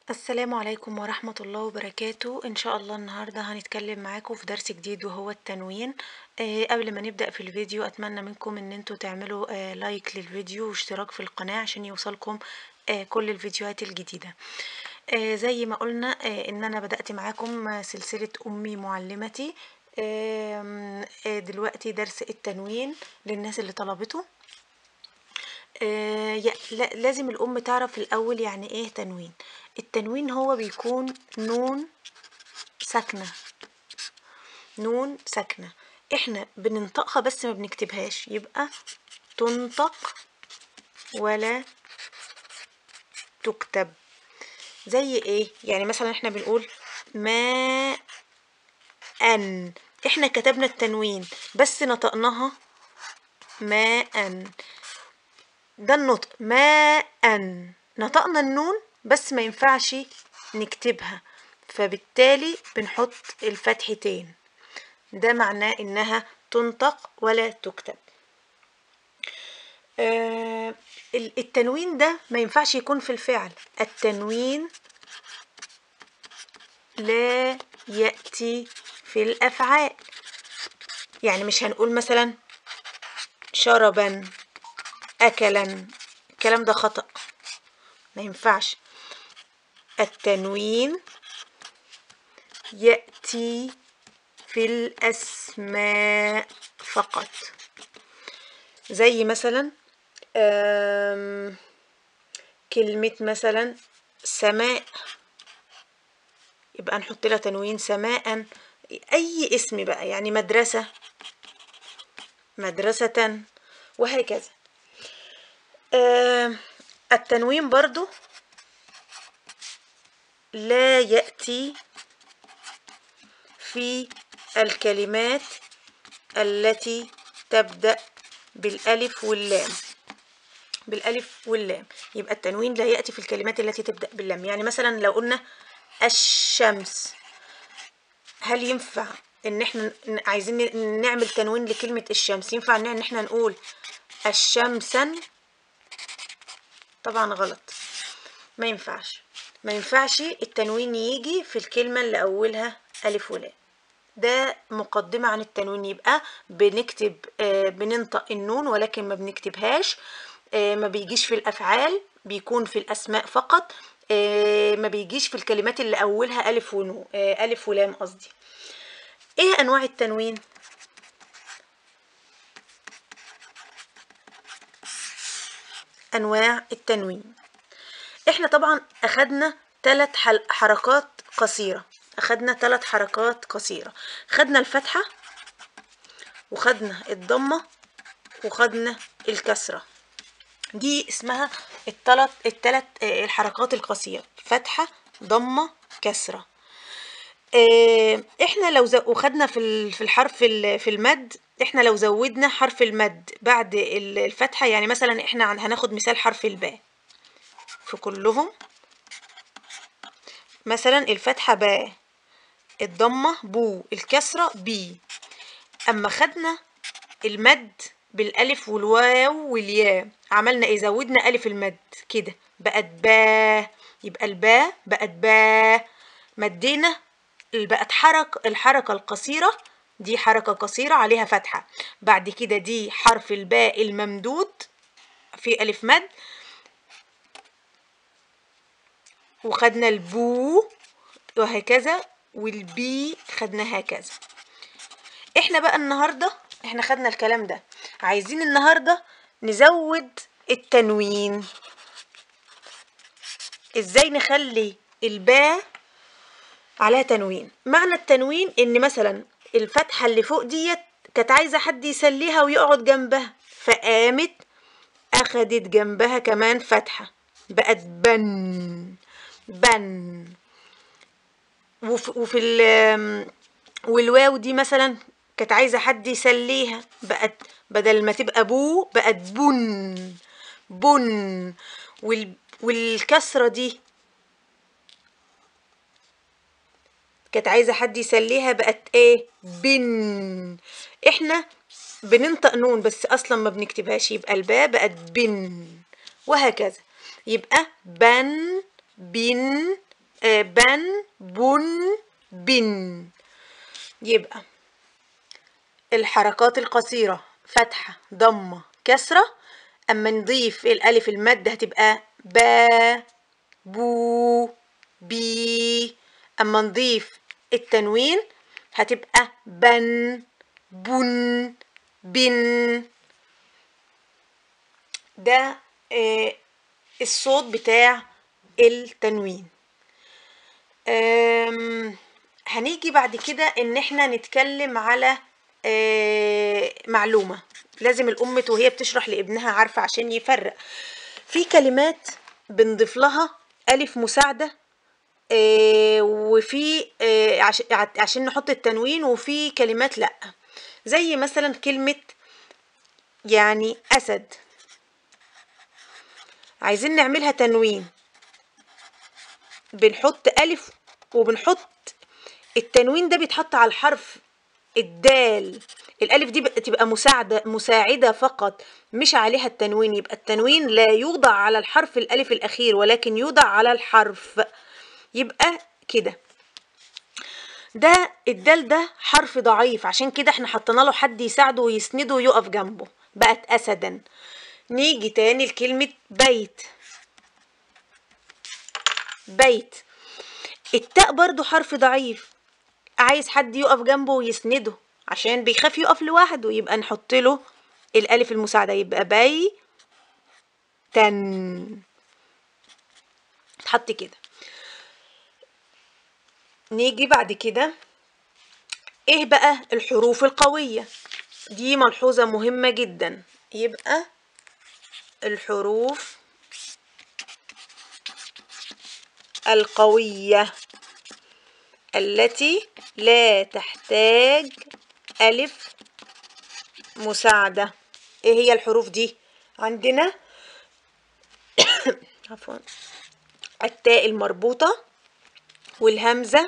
السلام عليكم ورحمة الله وبركاته إن شاء الله النهاردة هنتكلم معاكم في درس جديد وهو التنوين آه قبل ما نبدأ في الفيديو أتمنى منكم إن انتوا تعملوا آه لايك للفيديو واشتراك في القناة عشان يوصلكم آه كل الفيديوهات الجديدة آه زي ما قلنا آه إن أنا بدأت معاكم سلسلة أمي معلمتي آه آه دلوقتي درس التنوين للناس اللي طلبته آه لازم الأم تعرف الأول يعني إيه تنوين التنوين هو بيكون نون ساكنة نون ساكنة احنا بننطقها بس ما بنكتبهاش يبقى تنطق ولا تكتب زي ايه يعني مثلا احنا بنقول ما ان احنا كتبنا التنوين بس نطقناها ما ان ده النطق ما ان نطقنا النون بس ما ينفعش نكتبها فبالتالي بنحط الفتحتين ده معناه انها تنطق ولا تكتب آه التنوين ده ما ينفعش يكون في الفعل التنوين لا يأتي في الأفعال يعني مش هنقول مثلا شربا أكلا الكلام ده خطأ ما ينفعش التنوين يأتي في الأسماء فقط زي مثلا كلمة مثلا سماء يبقى نحط لها تنوين سماء أي اسم بقى يعني مدرسة مدرسة وهكذا التنوين برضو لا يأتي في الكلمات التي تبدأ بالألف واللام بالألف واللام يبقى التنوين لا يأتي في الكلمات التي تبدأ باللام يعني مثلا لو قلنا الشمس هل ينفع ان احنا عايزين نعمل تنوين لكلمة الشمس ينفع ان احنا نقول الشمسا طبعا غلط ما ينفعش ما ينفعش التنوين يجي في الكلمة اللي أولها ألف ولام ده مقدمة عن التنوين يبقى بنكتب آه بننطق النون ولكن ما بنكتبهاش آه ما بيجيش في الأفعال بيكون في الأسماء فقط آه ما بيجيش في الكلمات اللي أولها ألف ونو ألف ولام قصدي إيه أنواع التنوين؟ أنواع التنوين احنا طبعا اخدنا ثلاث حركات قصيرة اخدنا ثلاث حركات قصيرة خدنا الفتحة وخدنا الضمة وخدنا الكسرة دي اسمها الثلاث الثلاث الحركات القصيرة فتحة ضمة كسرة احنا لو زو... وخدنا في في الحرف في المد احنا لو زودنا حرف المد بعد الفتحة يعني مثلا احنا هناخد مثال حرف الباء في كلهم مثلا الفتحة باء الضمة بو الكسرة بي أما خدنا المد بالألف والواو والياء عملنا إيه زودنا ألف المد كده بقت با يبقى الباء بقت با مدينا بقت حركة الحركة القصيرة دي حركة قصيرة عليها فتحة بعد كده دي حرف الباء الممدود في ألف مد وخدنا البو وهكذا والبي خدنا هكذا احنا بقى النهاردة احنا خدنا الكلام ده عايزين النهاردة نزود التنوين ازاي نخلي الباء عليها تنوين معنى التنوين ان مثلا الفتحة اللي فوق ديت كانت عايزة حد يسليها ويقعد جنبها فقامت اخدت جنبها كمان فتحة بقت بن بن وفي, وفي ال والواو دي مثلا كانت عايزه حد يسليها بقت بدل ما تبقى بو بقت بن بن وال والكسره دي كانت عايزه حد يسليها بقت ايه بن احنا بننطق نون بس اصلا ما بنكتبهاش يبقى الباء بقت بن وهكذا يبقى بن بن آه، بن بن بن يبقى الحركات القصيرة فتحة ضمة كسرة أما نضيف الألف المادة هتبقى با بو بي أما نضيف التنوين هتبقى بن بن بن ده آه، الصوت بتاع التنوين آم، هنيجي بعد كده ان احنا نتكلم على آه، معلومة لازم الأم وهي بتشرح لابنها عارفة عشان يفرق في كلمات بنضيف لها ألف مساعدة آه، وفي آه، عش- ع- عشان نحط التنوين وفي كلمات لأ زي مثلا كلمة يعني أسد عايزين نعملها تنوين بنحط ألف وبنحط التنوين ده بيتحط على الحرف الدال الألف دي بتبقى مساعدة مساعدة فقط مش عليها التنوين يبقى التنوين لا يوضع على الحرف الألف الأخير ولكن يوضع على الحرف يبقى كده ده الدال ده حرف ضعيف عشان كده احنا حطينا له حد يساعده ويسنده ويقف جنبه بقت أسدا نيجي تاني لكلمة بيت بيت التاء برضو حرف ضعيف عايز حد يقف جنبه ويسنده عشان بيخاف يقف لوحده يبقى نحط له الألف المساعدة يبقى بي تن تحط كده نيجي بعد كده ايه بقى الحروف القوية دي ملحوظة مهمة جدا يبقى الحروف القوية التي لا تحتاج ألف مساعدة ايه هي الحروف دي عندنا عفوا التاء المربوطة والهمزة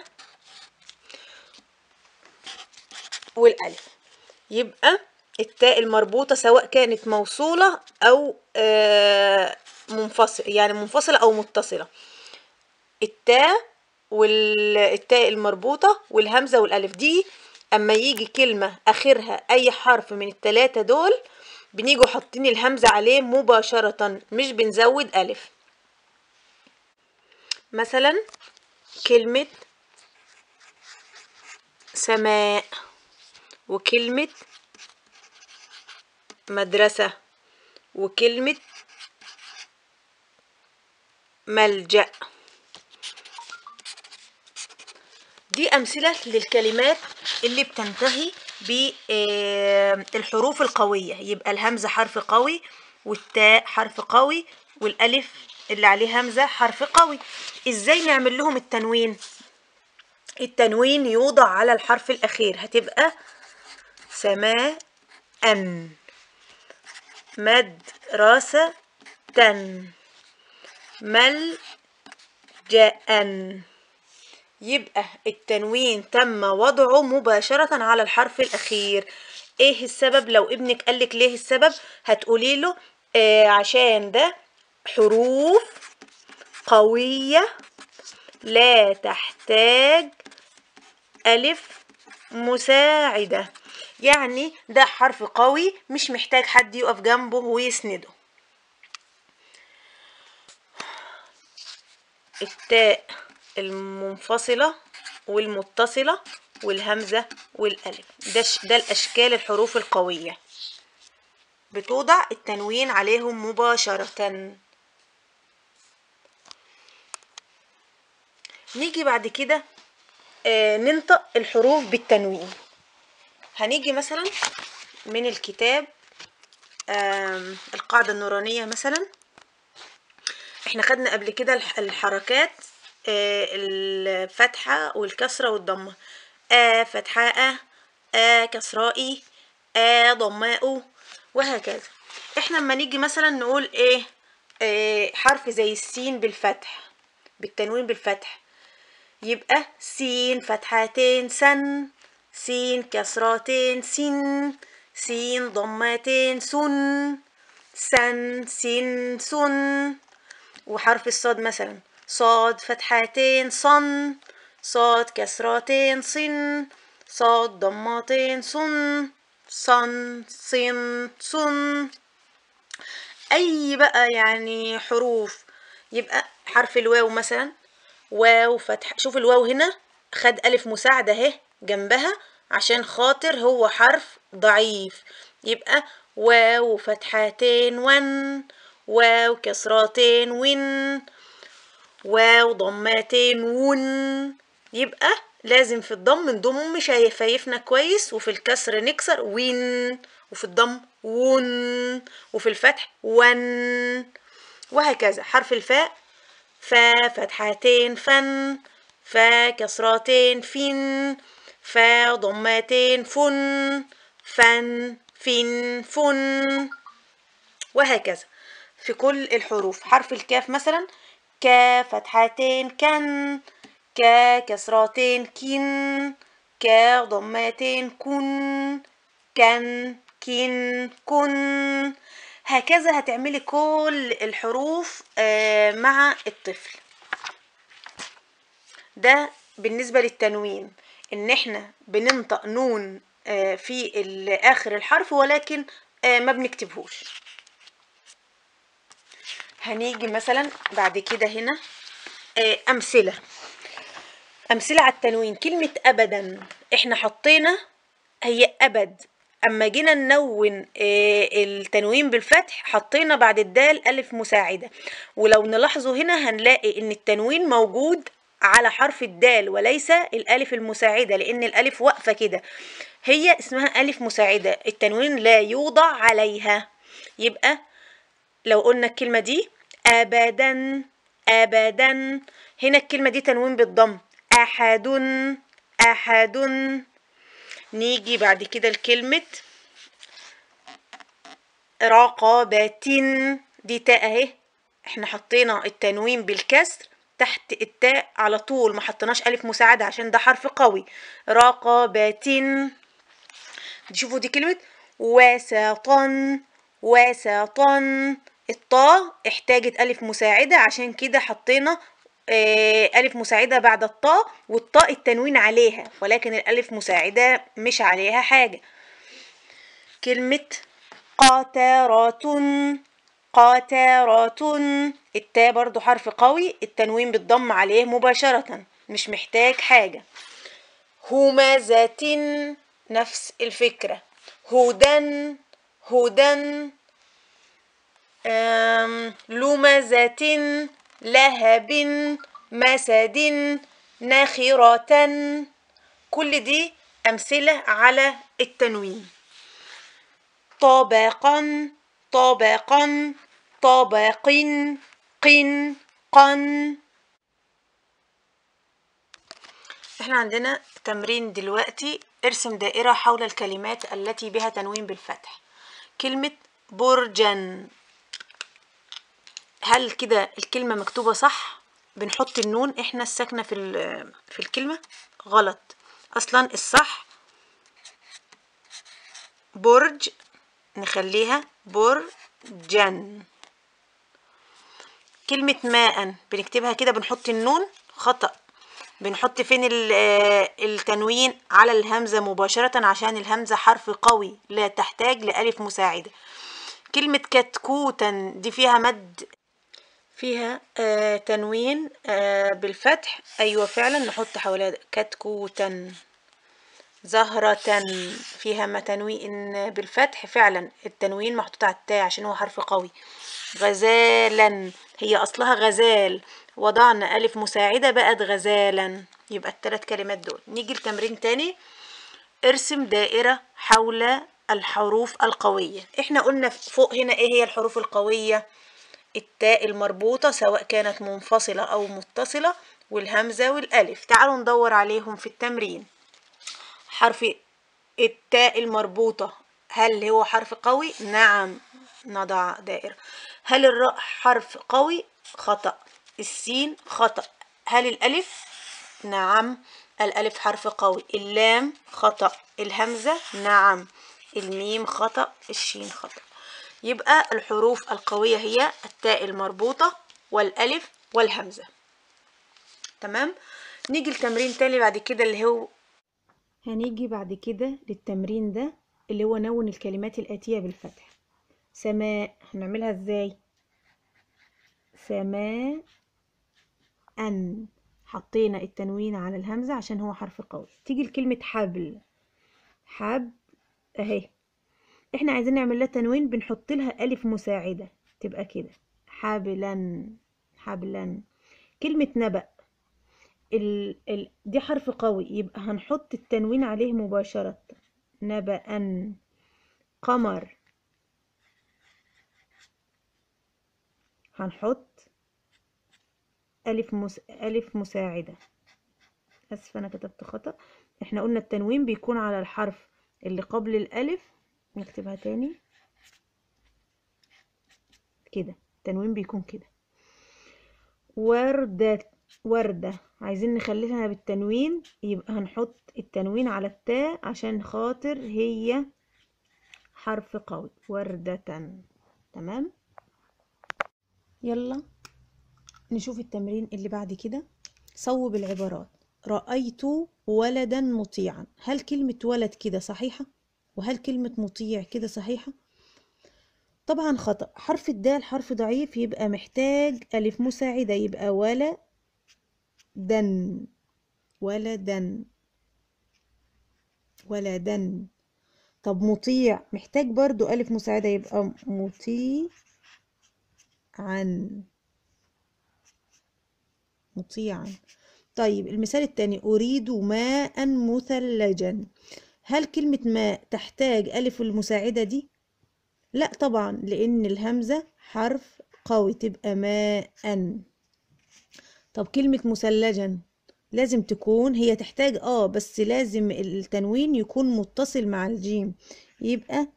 والألف يبقى التاء المربوطة سواء كانت موصولة أو آه، منفصل يعني منفصلة أو متصلة التاء والتاء المربوطة والهمزة والألف دي أما يجي كلمة آخرها أي حرف من التلاتة دول بنيجوا حاطين الهمزة عليه مباشرة مش بنزود ألف مثلا كلمة سماء وكلمة مدرسة وكلمة ملجأ دي أمثلة للكلمات اللي بتنتهي بالحروف القوية يبقى الهمزة حرف قوي والتاء حرف قوي والألف اللي عليه همزة حرف قوي إزاي نعمل لهم التنوين التنوين يوضع على الحرف الأخير هتبقى سماء أن مدرسة تن ملجأ يبقى التنوين تم وضعه مباشرة على الحرف الأخير ايه السبب لو ابنك قالك ليه السبب هتقولي له آه عشان ده حروف قوية لا تحتاج ألف مساعدة يعني ده حرف قوي مش محتاج حد يقف جنبه ويسنده التاء المنفصلة والمتصلة والهمزة والألف ده, ش- ده الأشكال الحروف القوية بتوضع التنوين عليهم مباشرة نيجي بعد كده آه، ننطق الحروف بالتنوين هنيجي مثلا من الكتاب آم، القاعدة النورانية مثلا احنا خدنا قبل كده الح- الحركات آه، الفتحة والكسرة والضمة آ فتحة أ آ كسراء إي آ ضماء وهكذا احنا لما نيجي مثلا نقول ايه آه، حرف زي السين بالفتح بالتنوين بالفتح يبقى سين فتحتين سن سين كسرتين سن سين ضمتين سن سن سن سن وحرف الصاد مثلا صاد فتحتين صن صاد كسرتين صن صاد ضمتين صن صن صن صن اي بقى يعني حروف يبقى حرف الواو مثلا واو فتح شوف الواو هنا خد الف مساعده اهي جنبها عشان خاطر هو حرف ضعيف يبقى واو فتحتين ون واو كسرتين ون واو ضمتين ون يبقى لازم في الضم نضم شفايفنا كويس وفي الكسر نكسر وين وفي الضم ون وفي الفتح ون وهكذا حرف الفاء فا فتحتين فن فا كسرتين فين فا ضمتين فن فن فين فن وهكذا في كل الحروف حرف الكاف مثلا كا فتحتين كن كا كسرتين كن كا ضمتين كن كن كن كن هكذا هتعملي كل الحروف مع الطفل ده بالنسبة للتنوين ان احنا بننطق نون في اخر الحرف ولكن ما بنكتبهوش هنيجي مثلا بعد كده هنا امثله امثله على التنوين كلمه ابدا احنا حطينا هي ابد اما جينا ننون التنوين بالفتح حطينا بعد الدال الف مساعده ولو نلاحظوا هنا هنلاقي ان التنوين موجود على حرف الدال وليس الالف المساعده لان الالف واقفه كده هي اسمها الف مساعده التنوين لا يوضع عليها يبقى لو قلنا الكلمه دي ابدا ابدا هنا الكلمه دي تنوين بالضم احد احد نيجي بعد كده لكلمه رقبة دي تاء اهي احنا حطينا التنوين بالكسر تحت التاء على طول ما حطيناش الف مساعده عشان ده حرف قوي رقبة شوفوا دي كلمه وسطا وسطا الطاء احتاجت ألف مساعدة عشان كده حطينا ألف مساعدة بعد الطاء والطاء التنوين عليها ولكن الألف مساعدة مش عليها حاجة كلمة قاطرات قاطرات التاء برضو حرف قوي التنوين بالضم عليه مباشرة مش محتاج حاجة همزة نفس الفكرة هدى هدى لمزة لهب مسد ناخرة كل دي أمثلة على التنوين طبقا طبقا طبق قن قن احنا عندنا تمرين دلوقتي ارسم دائرة حول الكلمات التي بها تنوين بالفتح كلمة برجا هل كده الكلمة مكتوبة صح بنحط النون احنا الساكنة في في الكلمة غلط اصلا الصح برج نخليها برجن كلمة ماء بنكتبها كده بنحط النون خطأ بنحط فين التنوين على الهمزة مباشرة عشان الهمزة حرف قوي لا تحتاج لألف مساعدة كلمة كتكوتا دي فيها مد فيها آه تنوين آه بالفتح أيوة فعلا نحط حواليها كتكوتا زهرة فيها ما تنوين بالفتح فعلا التنوين محطوط على التاء عشان هو حرف قوي غزالا هي أصلها غزال وضعنا ألف مساعدة بقت غزالا يبقى الثلاث كلمات دول نيجي لتمرين تاني ارسم دائرة حول الحروف القوية احنا قلنا فوق هنا ايه هي الحروف القوية التاء المربوطة سواء كانت منفصلة أو متصلة والهمزة والألف تعالوا ندور عليهم في التمرين حرف التاء المربوطة هل هو حرف قوي؟ نعم نضع دائرة هل الراء حرف قوي؟ خطأ السين خطأ هل الألف؟ نعم الألف حرف قوي اللام خطأ الهمزة نعم الميم خطأ الشين خطأ يبقى الحروف القوية هي التاء المربوطة والألف والهمزة تمام نيجي لتمرين تاني بعد كده اللي هو هنيجي بعد كده للتمرين ده اللي هو نون الكلمات الآتية بالفتح سماء هنعملها ازاي سماء أن حطينا التنوين على الهمزة عشان هو حرف قوي تيجي لكلمة حبل حب اهي احنا عايزين نعمل لها تنوين بنحط لها ألف مساعدة تبقى كده حبلا حبلا كلمة نبأ ال... ال... دي حرف قوي يبقى هنحط التنوين عليه مباشرة نبأ قمر هنحط ألف مس... ألف مساعدة أسف أنا كتبت خطأ احنا قلنا التنوين بيكون على الحرف اللي قبل الألف نكتبها تاني كده التنوين بيكون كده وردة وردة عايزين نخليها بالتنوين يبقى هنحط التنوين على التاء عشان خاطر هي حرف قوي وردة تمام يلا نشوف التمرين اللي بعد كده صوب العبارات رأيت ولدا مطيعا هل كلمة ولد كده صحيحة وهل كلمة مطيع كده صحيحة طبعا خطأ حرف الدال حرف ضعيف يبقى محتاج ألف مساعدة يبقى ولا دن ولدا ولدا طب مطيع محتاج برضو ألف مساعدة يبقى مطيع عن مطيعا طيب المثال الثاني أريد ماء مثلجا هل كلمة ماء تحتاج ألف المساعدة دي؟ لا طبعا لأن الهمزة حرف قوي تبقى ماء طب كلمة مثلجا لازم تكون هي تحتاج اه بس لازم التنوين يكون متصل مع الجيم يبقى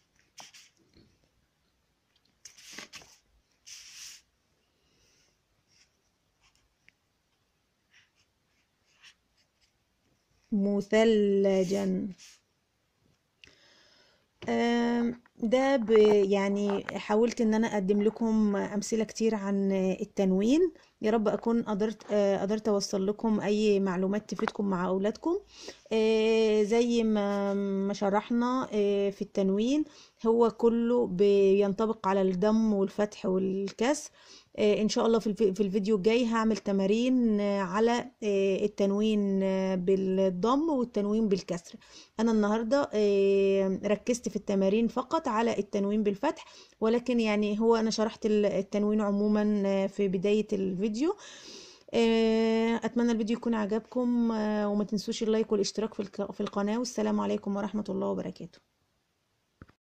مثلجا ده ب يعني حاولت ان انا اقدم لكم امثله كتير عن التنوين يا رب اكون قدرت قدرت اوصل لكم اي معلومات تفيدكم مع اولادكم زي ما ما شرحنا في التنوين هو كله بينطبق على الضم والفتح والكسر ان شاء الله في الفيديو الجاي هعمل تمارين على التنوين بالضم والتنوين بالكسر انا النهارده ركزت في التمارين فقط على التنوين بالفتح ولكن يعني هو انا شرحت التنوين عموما في بدايه الفيديو اتمنى الفيديو يكون عجبكم وما تنسوش اللايك والاشتراك في القناه والسلام عليكم ورحمه الله وبركاته